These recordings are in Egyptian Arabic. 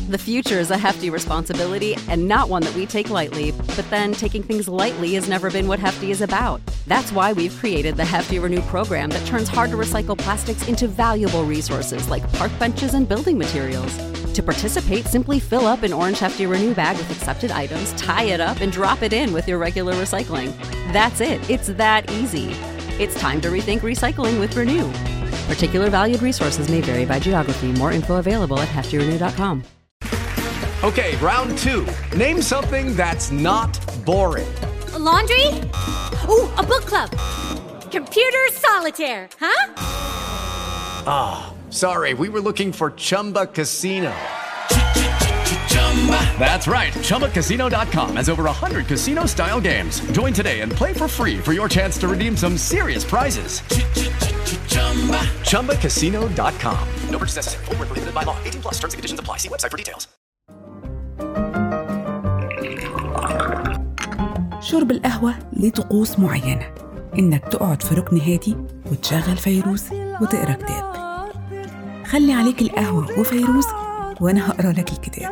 The future is a hefty responsibility and not one that we take lightly, but then taking things lightly has never been what Hefty is about. That's why we've created the Hefty Renew program that turns hard to recycle plastics into valuable resources like park benches and building materials. To participate, simply fill up an orange Hefty Renew bag with accepted items, tie it up, and drop it in with your regular recycling. That's it, it's that easy. It's time to rethink recycling with Renew. Particular valued resources may vary by geography. More info available at heftyrenew.com. Okay, round two. Name something that's not boring. A laundry? Ooh, a book club. Computer solitaire, huh? Ah, oh, sorry, we were looking for Chumba Casino. That's right. ChumbaCasino.com has over 100 casino style games. Join today and play for free for your chance to redeem some serious prizes. ChumbaCasino.com. No purchase necessary. Full prohibited by law. 18 plus terms and conditions apply. See website for details. شرب القهوة ليه طقوس معينة إنك تقعد في ركن هادي وتشغل فيروز وتقرا كتاب خلي عليك القهوة وفيروز وأنا هقرا لك الكتاب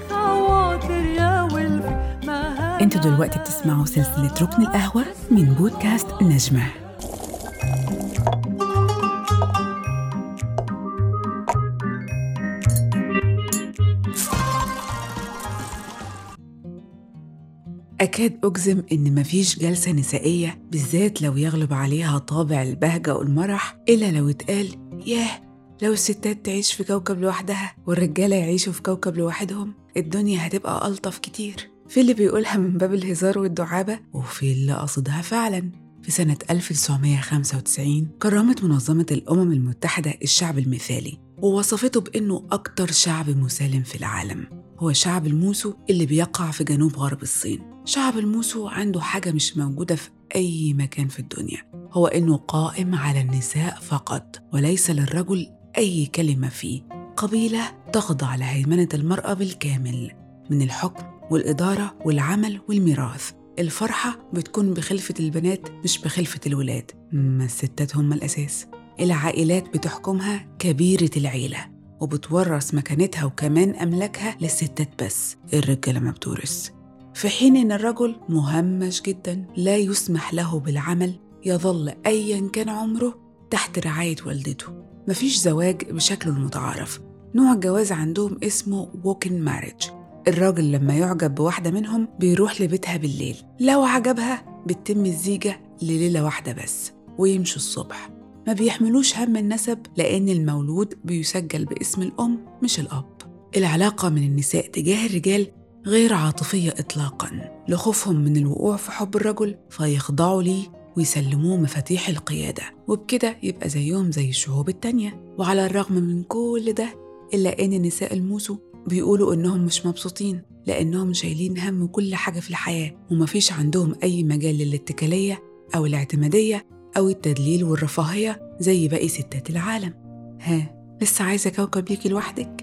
انتوا دلوقتي بتسمعوا سلسلة ركن القهوة من بودكاست نجمة أكاد أجزم إن مفيش جلسة نسائية بالذات لو يغلب عليها طابع البهجة والمرح إلا لو اتقال ياه لو الستات تعيش في كوكب لوحدها والرجالة يعيشوا في كوكب لوحدهم الدنيا هتبقى ألطف كتير في اللي بيقولها من باب الهزار والدعابة وفي اللي قصدها فعلا في سنة 1995 كرمت منظمة الأمم المتحدة الشعب المثالي ووصفته بأنه أكتر شعب مسالم في العالم هو شعب الموسو اللي بيقع في جنوب غرب الصين شعب الموسو عنده حاجة مش موجودة في أي مكان في الدنيا هو إنه قائم على النساء فقط وليس للرجل أي كلمة فيه قبيلة تخضع لهيمنة المرأة بالكامل من الحكم والإدارة والعمل والميراث الفرحة بتكون بخلفة البنات مش بخلفة الولاد ما الستات هم الأساس العائلات بتحكمها كبيرة العيلة وبتورث مكانتها وكمان أملاكها للستات بس الرجالة ما بتورث في حين إن الرجل مهمش جدا لا يسمح له بالعمل يظل أيا كان عمره تحت رعاية والدته مفيش زواج بشكله المتعارف نوع الجواز عندهم اسمه ووكن ماريج الراجل لما يعجب بواحدة منهم بيروح لبيتها بالليل لو عجبها بتتم الزيجة لليلة واحدة بس ويمشوا الصبح ما بيحملوش هم النسب لأن المولود بيسجل باسم الأم مش الأب العلاقة من النساء تجاه الرجال غير عاطفية إطلاقا لخوفهم من الوقوع في حب الرجل فيخضعوا ليه ويسلموه مفاتيح القيادة وبكده يبقى زيهم زي الشعوب التانية وعلى الرغم من كل ده إلا إن نساء الموسو بيقولوا إنهم مش مبسوطين لأنهم شايلين هم كل حاجة في الحياة ومفيش عندهم أي مجال للاتكالية أو الاعتمادية أو التدليل والرفاهية زي باقي ستات العالم ها لسه عايزة كوكب ليكي لوحدك؟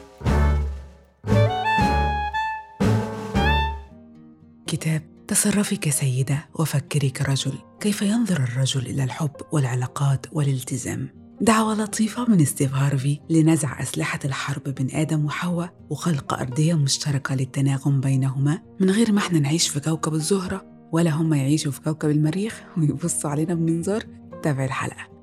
كتاب تصرفي كسيدة وفكري كرجل كيف ينظر الرجل إلى الحب والعلاقات والالتزام دعوة لطيفة من ستيف هارفي لنزع أسلحة الحرب بين آدم وحواء وخلق أرضية مشتركة للتناغم بينهما من غير ما احنا نعيش في كوكب الزهرة ولا هم يعيشوا في كوكب المريخ ويبصوا علينا بمنظار تابع الحلقة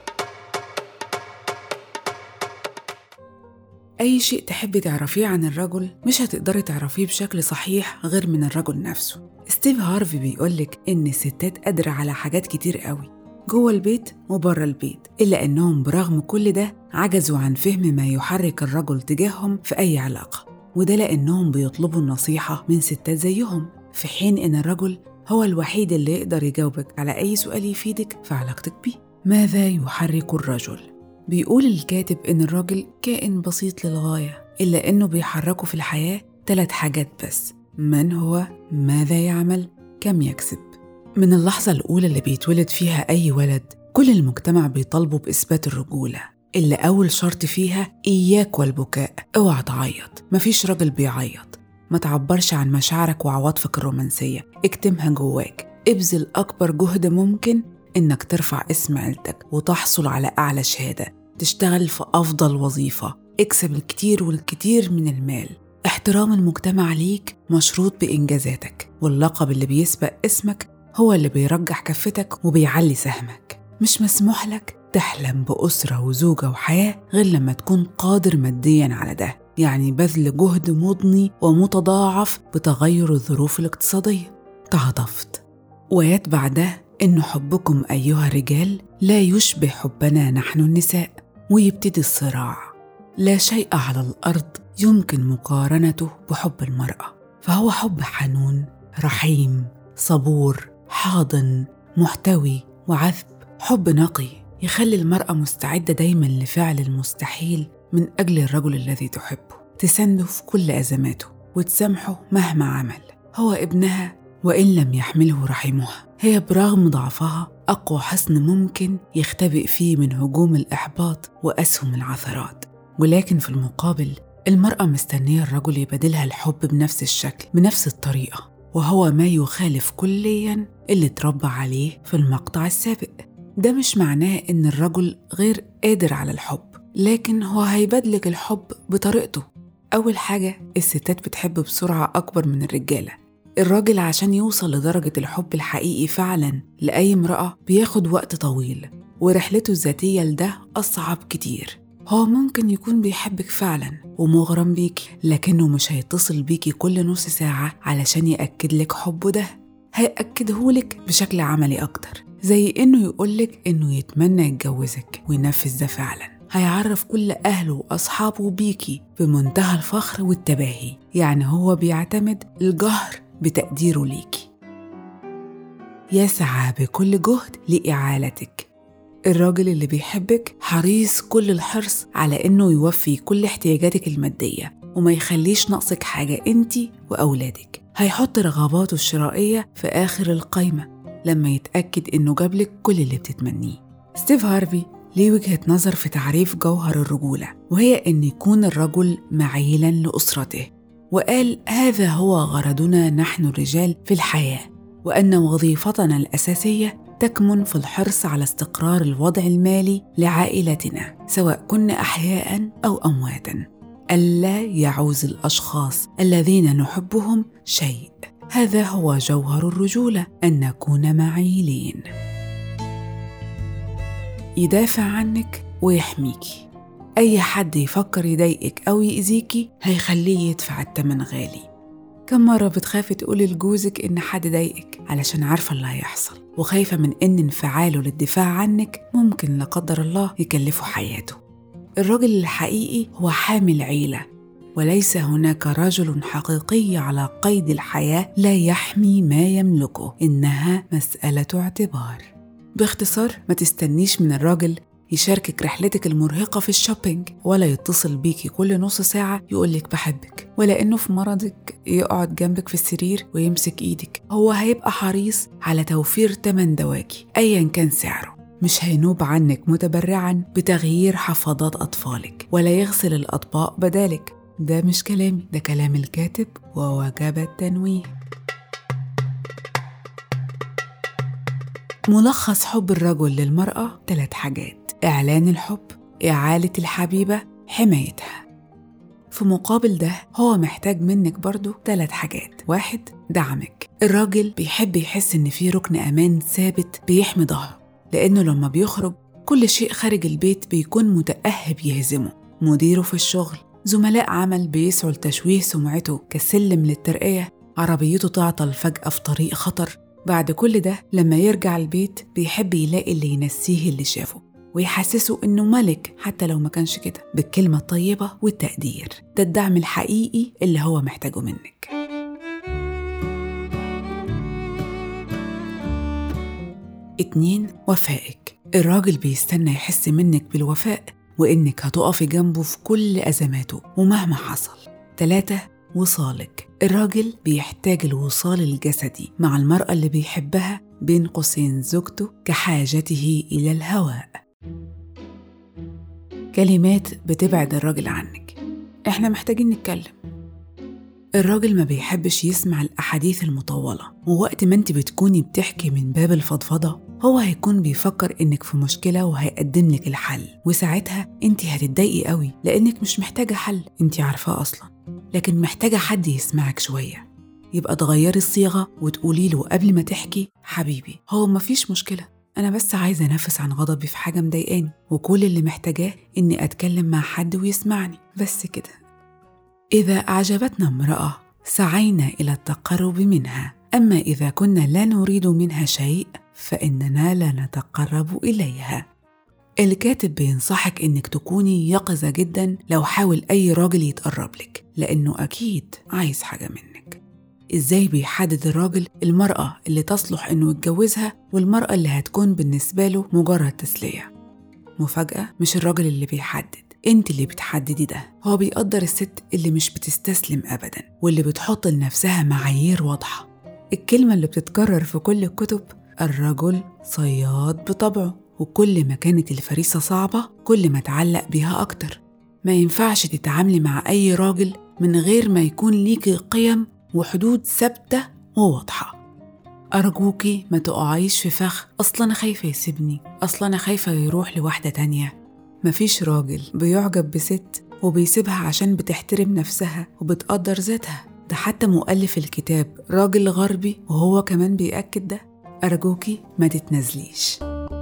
أي شيء تحبي تعرفيه عن الرجل مش هتقدري تعرفيه بشكل صحيح غير من الرجل نفسه ستيف هارفي بيقولك إن الستات قادرة على حاجات كتير قوي جوه البيت وبره البيت إلا إنهم برغم كل ده عجزوا عن فهم ما يحرك الرجل تجاههم في أي علاقة وده لأنهم بيطلبوا النصيحة من ستات زيهم في حين إن الرجل هو الوحيد اللي يقدر يجاوبك على أي سؤال يفيدك في علاقتك بيه ماذا يحرك الرجل؟ بيقول الكاتب إن الراجل كائن بسيط للغاية إلا إنه بيحركه في الحياة ثلاث حاجات بس من هو؟ ماذا يعمل؟ كم يكسب؟ من اللحظة الأولى اللي بيتولد فيها أي ولد كل المجتمع بيطالبه بإثبات الرجولة اللي أول شرط فيها إياك والبكاء اوعى تعيط مفيش راجل بيعيط ما تعبرش عن مشاعرك وعواطفك الرومانسية اكتمها جواك ابذل أكبر جهد ممكن إنك ترفع اسم عيلتك وتحصل على أعلى شهادة تشتغل في أفضل وظيفة اكسب الكتير والكتير من المال احترام المجتمع ليك مشروط بإنجازاتك واللقب اللي بيسبق اسمك هو اللي بيرجح كفتك وبيعلي سهمك مش مسموح لك تحلم بأسرة وزوجة وحياة غير لما تكون قادر ماديا على ده يعني بذل جهد مضني ومتضاعف بتغير الظروف الاقتصادية تعاطفت ويتبع ده إن حبكم أيها الرجال لا يشبه حبنا نحن النساء ويبتدي الصراع لا شيء على الأرض يمكن مقارنته بحب المرأة فهو حب حنون رحيم صبور حاضن محتوي وعذب حب نقي يخلي المرأة مستعدة دايما لفعل المستحيل من أجل الرجل الذي تحبه تسنده في كل أزماته وتسامحه مهما عمل هو ابنها وإن لم يحمله رحمها هي برغم ضعفها أقوى حصن ممكن يختبئ فيه من هجوم الإحباط وأسهم العثرات ولكن في المقابل المرأة مستنية الرجل يبادلها الحب بنفس الشكل بنفس الطريقة وهو ما يخالف كليا اللي اتربى عليه في المقطع السابق ده مش معناه إن الرجل غير قادر على الحب لكن هو هيبادلك الحب بطريقته أول حاجة الستات بتحب بسرعة أكبر من الرجالة الراجل عشان يوصل لدرجة الحب الحقيقي فعلا لأي امرأة بياخد وقت طويل ورحلته الذاتية لده أصعب كتير هو ممكن يكون بيحبك فعلا ومغرم بيكي لكنه مش هيتصل بيكي كل نص ساعة علشان يأكد لك حبه ده هيأكدهولك بشكل عملي أكتر زي إنه يقولك إنه يتمنى يتجوزك وينفذ ده فعلا هيعرف كل أهله وأصحابه بيكي بمنتهى الفخر والتباهي يعني هو بيعتمد الجهر بتقديره ليكي يسعى بكل جهد لإعالتك الراجل اللي بيحبك حريص كل الحرص على إنه يوفي كل احتياجاتك المادية وما يخليش ناقصك حاجة أنتي وأولادك هيحط رغباته الشرائية في آخر القايمة لما يتأكد إنه جابلك كل اللي بتتمنيه ستيف هارفي ليه وجهة نظر في تعريف جوهر الرجولة وهي إن يكون الرجل معيلا لأسرته وقال هذا هو غرضنا نحن الرجال في الحياة وأن وظيفتنا الأساسية تكمن في الحرص على استقرار الوضع المالي لعائلتنا سواء كنا أحياء أو أمواتا ألا يعوز الأشخاص الذين نحبهم شيء هذا هو جوهر الرجولة أن نكون معيلين يدافع عنك ويحميكي أي حد يفكر يضايقك أو يأذيكي هيخليه يدفع التمن غالي كم مرة بتخافي تقولي لجوزك إن حد ضايقك علشان عارفة اللي هيحصل وخايفة من إن انفعاله للدفاع عنك ممكن لا قدر الله يكلفه حياته الرجل الحقيقي هو حامل عيلة وليس هناك رجل حقيقي على قيد الحياة لا يحمي ما يملكه إنها مسألة اعتبار باختصار ما تستنيش من الراجل يشاركك رحلتك المرهقة في الشوبينج ولا يتصل بيكي كل نص ساعة يقولك بحبك ولا إنه في مرضك يقعد جنبك في السرير ويمسك إيدك هو هيبقى حريص على توفير تمن دواكي أيا كان سعره مش هينوب عنك متبرعا بتغيير حفاضات أطفالك ولا يغسل الأطباق بدالك ده مش كلامي ده كلام الكاتب ووجب التنويه ملخص حب الرجل للمرأة ثلاث حاجات إعلان الحب إعالة الحبيبة حمايتها في مقابل ده هو محتاج منك برضو ثلاث حاجات واحد دعمك الراجل بيحب يحس إن في ركن أمان ثابت بيحمي ظهره لأنه لما بيخرج كل شيء خارج البيت بيكون متأهب يهزمه مديره في الشغل زملاء عمل بيسعوا لتشويه سمعته كسلم للترقية عربيته تعطل فجأة في طريق خطر بعد كل ده لما يرجع البيت بيحب يلاقي اللي ينسيه اللي شافه ويحسسه إنه ملك حتى لو ما كانش كده بالكلمة الطيبة والتقدير ده الدعم الحقيقي اللي هو محتاجه منك اتنين وفائك الراجل بيستنى يحس منك بالوفاء وإنك هتقفي جنبه في كل أزماته ومهما حصل تلاتة وصالك الراجل بيحتاج الوصال الجسدي مع المرأة اللي بيحبها بين قوسين زوجته كحاجته إلى الهواء كلمات بتبعد الراجل عنك احنا محتاجين نتكلم الراجل ما بيحبش يسمع الأحاديث المطولة ووقت ما انت بتكوني بتحكي من باب الفضفضة هو هيكون بيفكر إنك في مشكلة وهيقدم لك الحل وساعتها أنت هتتضايقي قوي لأنك مش محتاجة حل أنت عارفاه أصلا لكن محتاجة حد يسمعك شوية يبقى تغيري الصيغة وتقولي له قبل ما تحكي حبيبي هو مفيش مشكلة أنا بس عايزة أنفس عن غضبي في حاجة مضايقاني وكل اللي محتاجاه إني أتكلم مع حد ويسمعني بس كده إذا أعجبتنا امرأة سعينا إلى التقرب منها أما إذا كنا لا نريد منها شيء فإننا لا نتقرب إليها الكاتب بينصحك إنك تكوني يقظة جدا لو حاول أي راجل يتقرب لك لأنه أكيد عايز حاجة منك إزاي بيحدد الراجل المرأة اللي تصلح إنه يتجوزها والمرأة اللي هتكون بالنسبة له مجرد تسلية مفاجأة مش الراجل اللي بيحدد انت اللي بتحددي ده هو بيقدر الست اللي مش بتستسلم أبدا واللي بتحط لنفسها معايير واضحة الكلمة اللي بتتكرر في كل الكتب الرجل صياد بطبعه وكل ما كانت الفريسة صعبة كل ما تعلق بيها أكتر ما ينفعش تتعاملي مع أي راجل من غير ما يكون ليكي قيم وحدود ثابتة وواضحة أرجوكي ما تقعيش في فخ أصلا أنا خايفة يسيبني أصلا أنا خايفة يروح لواحدة تانية مفيش راجل بيعجب بست وبيسيبها عشان بتحترم نفسها وبتقدر ذاتها ده حتى مؤلف الكتاب راجل غربي وهو كمان بيأكد ده أرجوكي ما تتنازليش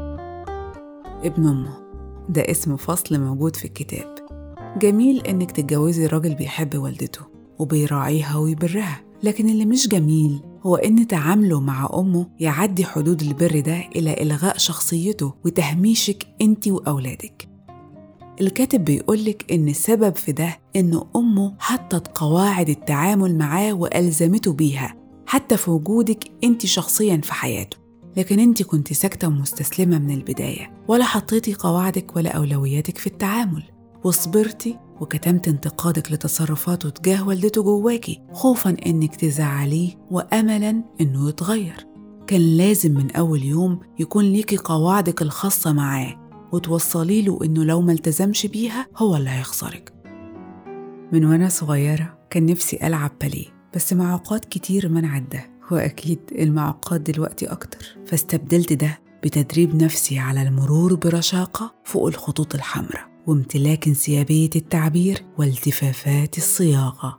ابن أمه ده اسم فصل موجود في الكتاب جميل إنك تتجوزي راجل بيحب والدته وبيراعيها ويبرها لكن اللي مش جميل هو إن تعامله مع أمه يعدي حدود البر ده إلى إلغاء شخصيته وتهميشك أنت وأولادك الكاتب بيقولك إن السبب في ده إن أمه حطت قواعد التعامل معاه وألزمته بيها حتى في وجودك أنت شخصيا في حياته لكن أنت كنت ساكتة ومستسلمة من البداية ولا حطيتي قواعدك ولا أولوياتك في التعامل وصبرتي وكتمت انتقادك لتصرفاته تجاه والدته جواكي خوفا إنك تزعليه وأملا إنه يتغير كان لازم من أول يوم يكون ليكي قواعدك الخاصة معاه وتوصلي له إنه لو ما التزمش بيها هو اللي هيخسرك من وأنا صغيرة كان نفسي ألعب باليه بس معوقات كتير منعت ده وأكيد المعوقات دلوقتي أكتر فاستبدلت ده بتدريب نفسي على المرور برشاقة فوق الخطوط الحمراء وامتلاك انسيابية التعبير والتفافات الصياغة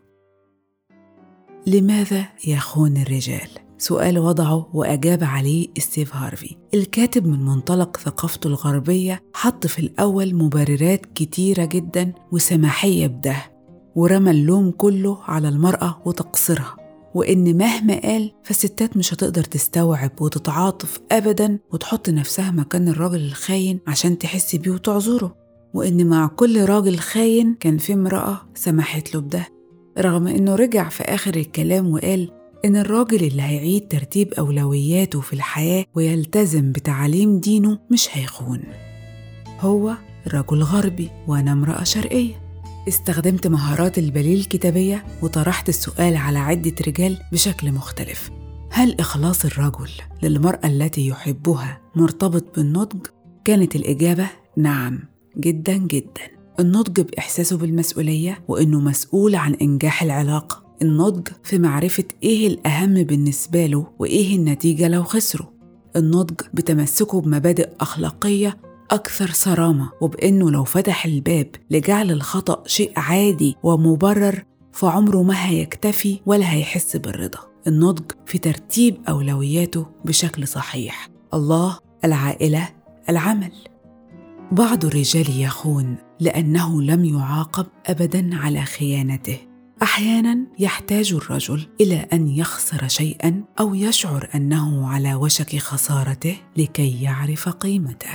لماذا يخون الرجال؟ سؤال وضعه وأجاب عليه ستيف هارفي الكاتب من منطلق ثقافته الغربية حط في الأول مبررات كتيرة جدا وسماحية بده ورمى اللوم كله على المرأة وتقصيرها وإن مهما قال فالستات مش هتقدر تستوعب وتتعاطف أبدا وتحط نفسها مكان الراجل الخاين عشان تحس بيه وتعذره وإن مع كل راجل خاين كان في امرأة سمحت له بده رغم إنه رجع في آخر الكلام وقال إن الراجل اللي هيعيد ترتيب أولوياته في الحياة ويلتزم بتعاليم دينه مش هيخون هو رجل غربي وأنا امرأة شرقية استخدمت مهارات البليل الكتابية وطرحت السؤال على عدة رجال بشكل مختلف هل إخلاص الرجل للمرأة التي يحبها مرتبط بالنضج؟ كانت الإجابة نعم جدا جدا النضج بإحساسه بالمسؤولية وإنه مسؤول عن إنجاح العلاقة النضج في معرفة إيه الأهم بالنسبة له وإيه النتيجة لو خسره النضج بتمسكه بمبادئ أخلاقية أكثر صرامة وبإنه لو فتح الباب لجعل الخطأ شيء عادي ومبرر فعمره ما هيكتفي ولا هيحس بالرضا النضج في ترتيب أولوياته بشكل صحيح الله العائلة العمل بعض الرجال يخون لأنه لم يعاقب أبدا على خيانته احيانا يحتاج الرجل الى ان يخسر شيئا او يشعر انه على وشك خسارته لكي يعرف قيمته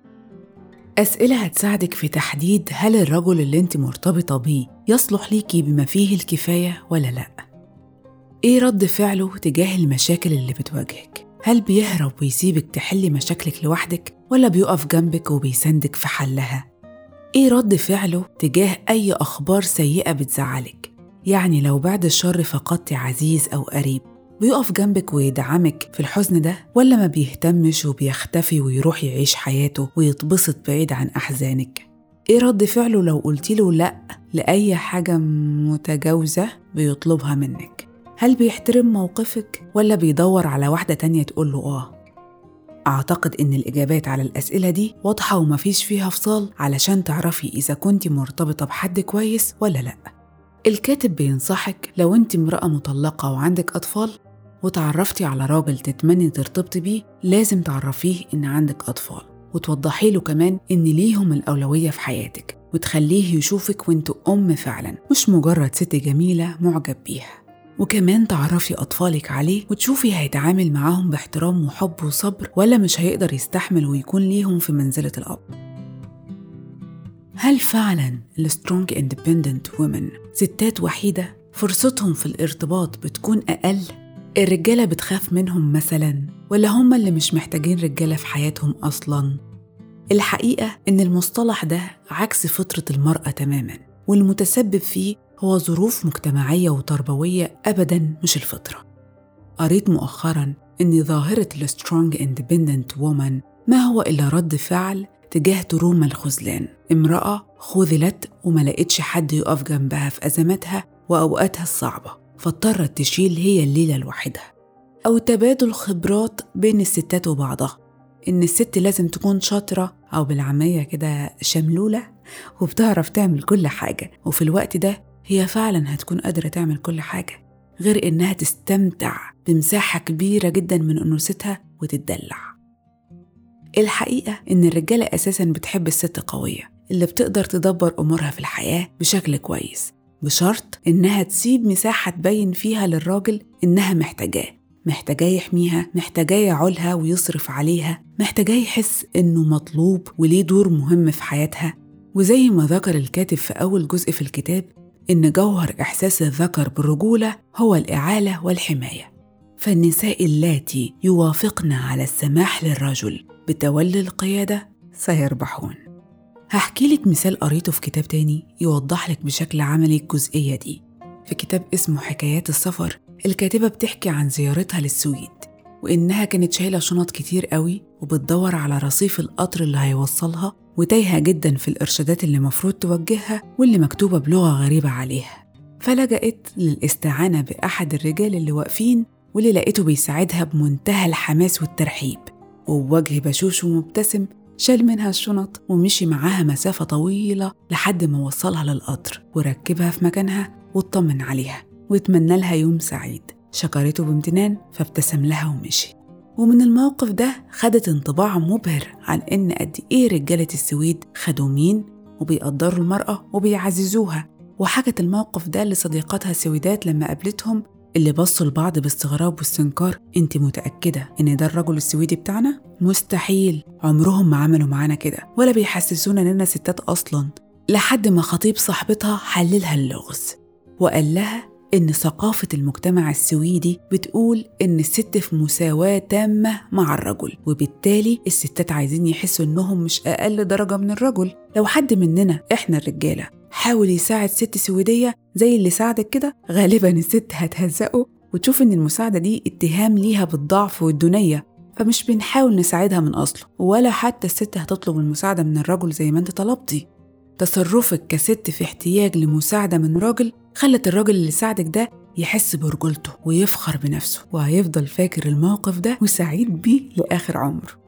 اسئله هتساعدك في تحديد هل الرجل اللي انت مرتبطه بيه يصلح ليكي بما فيه الكفايه ولا لا ايه رد فعله تجاه المشاكل اللي بتواجهك هل بيهرب ويسيبك تحلي مشاكلك لوحدك ولا بيقف جنبك وبيساندك في حلها ايه رد فعله تجاه اي اخبار سيئه بتزعلك يعني لو بعد الشر فقدتي عزيز أو قريب بيقف جنبك ويدعمك في الحزن ده ولا ما بيهتمش وبيختفي ويروح يعيش حياته ويتبسط بعيد عن أحزانك إيه رد فعله لو قلتي له لأ لأي حاجة متجاوزة بيطلبها منك هل بيحترم موقفك ولا بيدور على واحدة تانية تقول له آه أعتقد إن الإجابات على الأسئلة دي واضحة ومفيش فيها فصال علشان تعرفي إذا كنت مرتبطة بحد كويس ولا لأ الكاتب بينصحك لو أنت امرأة مطلقة وعندك أطفال وتعرفتي على راجل تتمني ترتبطي بيه لازم تعرفيه إن عندك أطفال وتوضحي له كمان إن ليهم الأولوية في حياتك وتخليه يشوفك وانت أم فعلا مش مجرد ست جميلة معجب بيها وكمان تعرفي أطفالك عليه وتشوفي هيتعامل معاهم باحترام وحب وصبر ولا مش هيقدر يستحمل ويكون ليهم في منزلة الأب هل فعلا السترونج اندبندنت وومن ستات وحيدة فرصتهم في الارتباط بتكون أقل؟ الرجالة بتخاف منهم مثلا ولا هم اللي مش محتاجين رجالة في حياتهم أصلا؟ الحقيقة إن المصطلح ده عكس فطرة المرأة تماما والمتسبب فيه هو ظروف مجتمعية وتربوية أبدا مش الفطرة قريت مؤخرا إن ظاهرة السترونج اندبندنت وومن ما هو إلا رد فعل تجاه تروما الخذلان امرأة خذلت وما لقتش حد يقف جنبها في أزماتها وأوقاتها الصعبة فاضطرت تشيل هي الليلة لوحدها أو تبادل خبرات بين الستات وبعضها إن الست لازم تكون شاطرة أو بالعامية كده شملولة وبتعرف تعمل كل حاجة وفي الوقت ده هي فعلا هتكون قادرة تعمل كل حاجة غير إنها تستمتع بمساحة كبيرة جدا من أنوثتها وتتدلع الحقيقة إن الرجالة أساسا بتحب الست قوية اللي بتقدر تدبر أمورها في الحياة بشكل كويس بشرط إنها تسيب مساحة تبين فيها للراجل إنها محتاجاه محتاجاه يحميها محتاجاه يعولها ويصرف عليها محتاجاه يحس إنه مطلوب وليه دور مهم في حياتها وزي ما ذكر الكاتب في أول جزء في الكتاب إن جوهر إحساس الذكر بالرجولة هو الإعالة والحماية فالنساء اللاتي يوافقن على السماح للرجل بتولي القيادة سيربحون هحكي لك مثال قريته في كتاب تاني يوضح لك بشكل عملي الجزئية دي في كتاب اسمه حكايات السفر الكاتبة بتحكي عن زيارتها للسويد وإنها كانت شايلة شنط كتير قوي وبتدور على رصيف القطر اللي هيوصلها وتايهة جدا في الإرشادات اللي مفروض توجهها واللي مكتوبة بلغة غريبة عليها فلجأت للاستعانة بأحد الرجال اللي واقفين واللي لقيته بيساعدها بمنتهى الحماس والترحيب وبوجه بشوش ومبتسم شال منها الشنط ومشي معاها مسافة طويلة لحد ما وصلها للقطر وركبها في مكانها واطمن عليها واتمنى لها يوم سعيد شكرته بامتنان فابتسم لها ومشي ومن الموقف ده خدت انطباع مبهر عن إن قد إيه رجالة السويد خدوا مين وبيقدروا المرأة وبيعززوها وحكت الموقف ده لصديقاتها السويدات لما قابلتهم اللي بصوا لبعض باستغراب واستنكار انت متأكدة ان ده الرجل السويدي بتاعنا؟ مستحيل عمرهم ما عملوا معانا كده ولا بيحسسونا اننا ستات اصلا لحد ما خطيب صاحبتها حللها اللغز وقال لها إن ثقافة المجتمع السويدي بتقول إن الست في مساواة تامة مع الرجل وبالتالي الستات عايزين يحسوا إنهم مش أقل درجة من الرجل لو حد مننا إحنا الرجالة حاول يساعد ست سويدية زي اللي ساعدك كده غالبا الست هتهزقه وتشوف إن المساعدة دي اتهام ليها بالضعف والدونية فمش بنحاول نساعدها من أصله ولا حتى الست هتطلب المساعدة من الرجل زي ما انت طلبتي تصرفك كست في احتياج لمساعدة من راجل خلت الراجل اللي ساعدك ده يحس برجولته ويفخر بنفسه وهيفضل فاكر الموقف ده وسعيد بيه لآخر عمره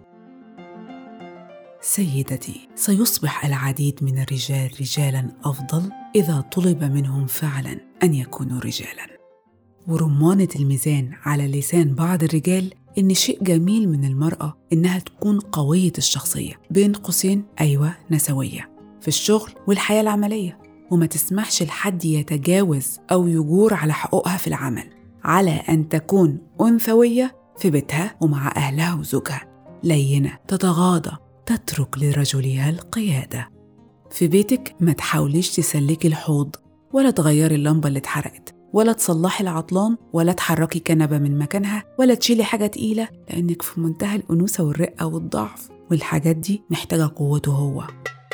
سيدتي سيصبح العديد من الرجال رجالا أفضل إذا طلب منهم فعلا أن يكونوا رجالا ورمانة الميزان على لسان بعض الرجال إن شيء جميل من المرأة إنها تكون قوية الشخصية بين قوسين أيوة نسوية في الشغل والحياة العملية وما تسمحش لحد يتجاوز أو يجور على حقوقها في العمل على أن تكون أنثوية في بيتها ومع أهلها وزوجها لينة تتغاضى تترك لرجلها القيادة في بيتك ما تحاوليش تسلكي الحوض ولا تغيري اللمبة اللي اتحرقت ولا تصلحي العطلان ولا تحركي كنبة من مكانها ولا تشيلي حاجة تقيلة لأنك في منتهى الأنوثة والرقة والضعف والحاجات دي محتاجة قوته هو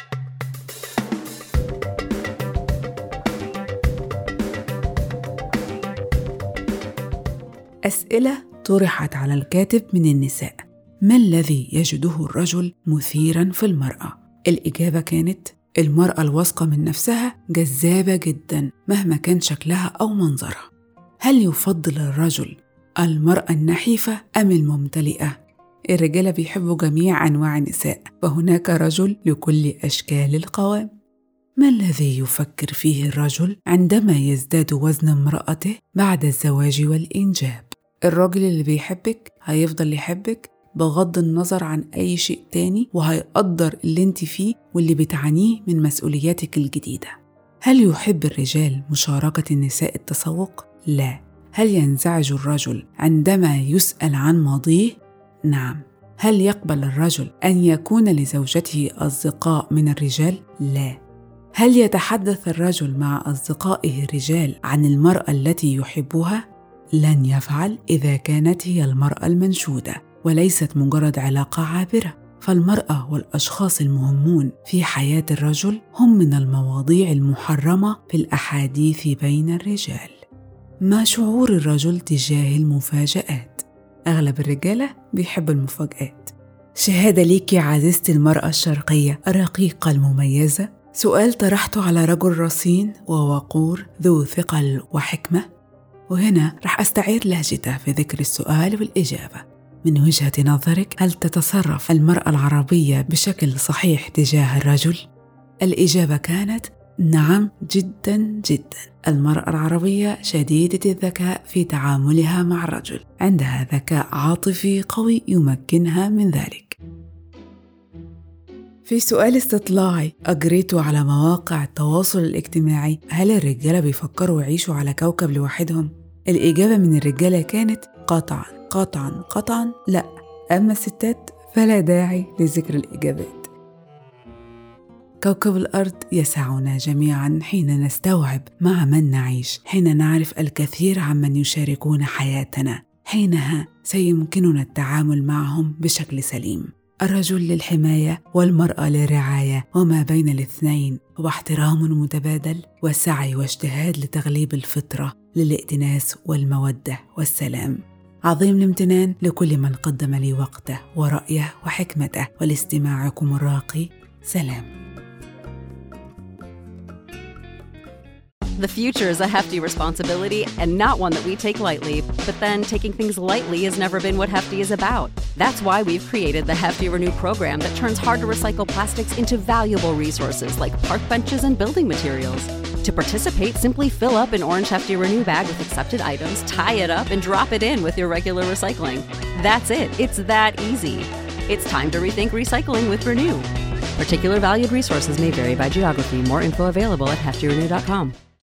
أسئلة طرحت على الكاتب من النساء ما الذي يجده الرجل مثيرا في المرأة؟ الإجابة كانت المرأة الواثقة من نفسها جذابة جدا مهما كان شكلها أو منظرها هل يفضل الرجل المرأة النحيفة أم الممتلئة؟ الرجالة بيحبوا جميع أنواع النساء فهناك رجل لكل أشكال القوام ما الذي يفكر فيه الرجل عندما يزداد وزن امرأته بعد الزواج والإنجاب؟ الراجل اللي بيحبك هيفضل يحبك بغض النظر عن أي شيء تاني وهيقدر اللي انت فيه واللي بتعانيه من مسؤولياتك الجديدة هل يحب الرجال مشاركة النساء التسوق؟ لا هل ينزعج الرجل عندما يسأل عن ماضيه؟ نعم هل يقبل الرجل أن يكون لزوجته أصدقاء من الرجال؟ لا هل يتحدث الرجل مع أصدقائه الرجال عن المرأة التي يحبها؟ لن يفعل إذا كانت هي المرأة المنشودة وليست مجرد علاقة عابرة فالمرأة والأشخاص المهمون في حياة الرجل هم من المواضيع المحرمة في الأحاديث بين الرجال ما شعور الرجل تجاه المفاجآت؟ أغلب الرجالة بيحبوا المفاجآت شهادة ليكي عزيزتي المرأة الشرقية الرقيقة المميزة سؤال طرحته على رجل رصين ووقور ذو ثقل وحكمة وهنا رح أستعير لهجته في ذكر السؤال والإجابة من وجهة نظرك هل تتصرف المرأة العربية بشكل صحيح تجاه الرجل؟ الإجابة كانت نعم جدا جدا المرأة العربية شديدة الذكاء في تعاملها مع الرجل عندها ذكاء عاطفي قوي يمكنها من ذلك في سؤال استطلاعي أجريته على مواقع التواصل الاجتماعي هل الرجالة بيفكروا يعيشوا على كوكب لوحدهم؟ الإجابة من الرجالة كانت قطعا قطعا قطعا لا أما الستات فلا داعي لذكر الإجابات كوكب الأرض يسعنا جميعا حين نستوعب مع من نعيش حين نعرف الكثير عمن يشاركون حياتنا حينها سيمكننا التعامل معهم بشكل سليم الرجل للحمايه والمراه للرعايه وما بين الاثنين هو احترام متبادل وسعي واجتهاد لتغليب الفطره للائتناس والموده والسلام عظيم الامتنان لكل من قدم لي وقته ورأيه وحكمته ولاستماعكم الراقي سلام The future is a hefty responsibility and not one that we take lightly, but then taking things lightly has never been what Hefty is about. That's why we've created the Hefty Renew program that turns hard to recycle plastics into valuable resources like park benches and building materials. To participate, simply fill up an orange Hefty Renew bag with accepted items, tie it up, and drop it in with your regular recycling. That's it, it's that easy. It's time to rethink recycling with Renew. Particular valued resources may vary by geography. More info available at heftyrenew.com.